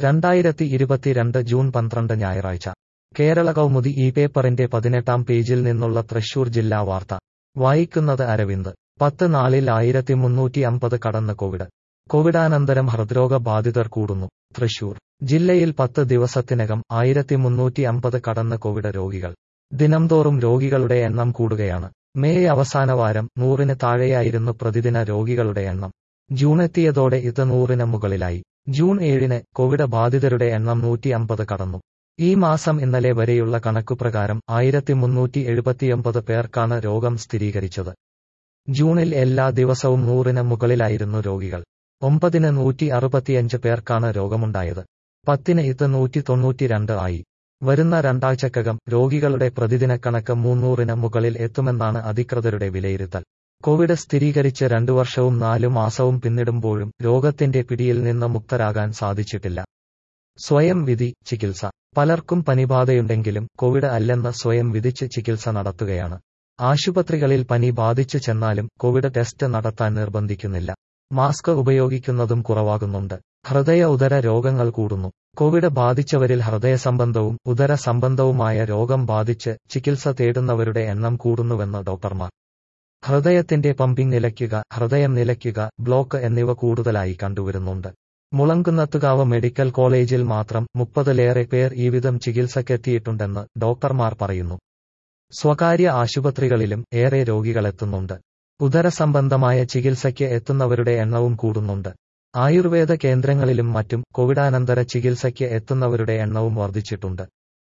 രണ്ടായിരത്തി ഇരുപത്തിരണ്ട് ജൂൺ പന്ത്രണ്ട് ഞായറാഴ്ച കേരള കൗമുദി ഈ പേപ്പറിന്റെ പതിനെട്ടാം പേജിൽ നിന്നുള്ള തൃശൂർ ജില്ലാ വാർത്ത വായിക്കുന്നത് അരവിന്ദ് പത്ത് നാളിൽ ആയിരത്തി മുന്നൂറ്റി അമ്പത് കടന്ന് കോവിഡ് കോവിഡാനന്തരം ഹൃദ്രോഗ ബാധിതർ കൂടുന്നു തൃശൂർ ജില്ലയിൽ പത്ത് ദിവസത്തിനകം ആയിരത്തി മുന്നൂറ്റി അമ്പത് കടന്ന് കോവിഡ് രോഗികൾ ദിനംതോറും രോഗികളുടെ എണ്ണം കൂടുകയാണ് മേയ് അവസാനവാരം നൂറിന് താഴെയായിരുന്നു പ്രതിദിന രോഗികളുടെ എണ്ണം ജൂൺ എത്തിയതോടെ ഇത് നൂറിന് മുകളിലായി ജൂൺ ഏഴിന് കോവിഡ് ബാധിതരുടെ എണ്ണം നൂറ്റി അമ്പത് കടന്നു ഈ മാസം ഇന്നലെ വരെയുള്ള കണക്കുപ്രകാരം ആയിരത്തി മുന്നൂറ്റി എഴുപത്തിയൊമ്പത് പേർക്കാണ് രോഗം സ്ഥിരീകരിച്ചത് ജൂണിൽ എല്ലാ ദിവസവും നൂറിന് മുകളിലായിരുന്നു രോഗികൾ ഒമ്പതിന് നൂറ്റി അറുപത്തിയഞ്ച് പേർക്കാണ് രോഗമുണ്ടായത് പത്തിന് ഇത് നൂറ്റി തൊണ്ണൂറ്റിരണ്ട് ആയി വരുന്ന രണ്ടാഴ്ചക്കകം രോഗികളുടെ പ്രതിദിന കണക്ക് മുന്നൂറിന് മുകളിൽ എത്തുമെന്നാണ് അധികൃതരുടെ വിലയിരുത്തൽ കോവിഡ് സ്ഥിരീകരിച്ച് രണ്ടു വർഷവും നാലു മാസവും പിന്നിടുമ്പോഴും രോഗത്തിന്റെ പിടിയിൽ നിന്ന് മുക്തരാകാൻ സാധിച്ചിട്ടില്ല സ്വയം വിധി ചികിത്സ പലർക്കും പനിബാധയുണ്ടെങ്കിലും കോവിഡ് അല്ലെന്ന് സ്വയം വിധിച്ച് ചികിത്സ നടത്തുകയാണ് ആശുപത്രികളിൽ പനി ബാധിച്ചു ചെന്നാലും കോവിഡ് ടെസ്റ്റ് നടത്താൻ നിർബന്ധിക്കുന്നില്ല മാസ്ക് ഉപയോഗിക്കുന്നതും കുറവാകുന്നുണ്ട് ഹൃദയ ഉദര രോഗങ്ങൾ കൂടുന്നു കോവിഡ് ബാധിച്ചവരിൽ ഹൃദയ സംബന്ധവും ഉദര സംബന്ധവുമായ രോഗം ബാധിച്ച് ചികിത്സ തേടുന്നവരുടെ എണ്ണം കൂടുന്നുവെന്ന് ഡോക്ടർമാർ ഹൃദയത്തിന്റെ പമ്പിംഗ് നിലയ്ക്കുക ഹൃദയം നിലയ്ക്കുക ബ്ലോക്ക് എന്നിവ കൂടുതലായി കണ്ടുവരുന്നുണ്ട് മുളങ്കുന്നത്തുകാവ് മെഡിക്കൽ കോളേജിൽ മാത്രം മുപ്പതിലേറെ പേർ ഈ വിധം ചികിത്സക്കെത്തിയിട്ടുണ്ടെന്ന് ഡോക്ടർമാർ പറയുന്നു സ്വകാര്യ ആശുപത്രികളിലും ഏറെ രോഗികളെത്തുന്നുണ്ട് ഉദരസംബന്ധമായ ചികിത്സയ്ക്ക് എത്തുന്നവരുടെ എണ്ണവും കൂടുന്നുണ്ട് ആയുർവേദ കേന്ദ്രങ്ങളിലും മറ്റും കോവിഡാനന്തര ചികിത്സയ്ക്ക് എത്തുന്നവരുടെ എണ്ണവും വർദ്ധിച്ചിട്ടുണ്ട്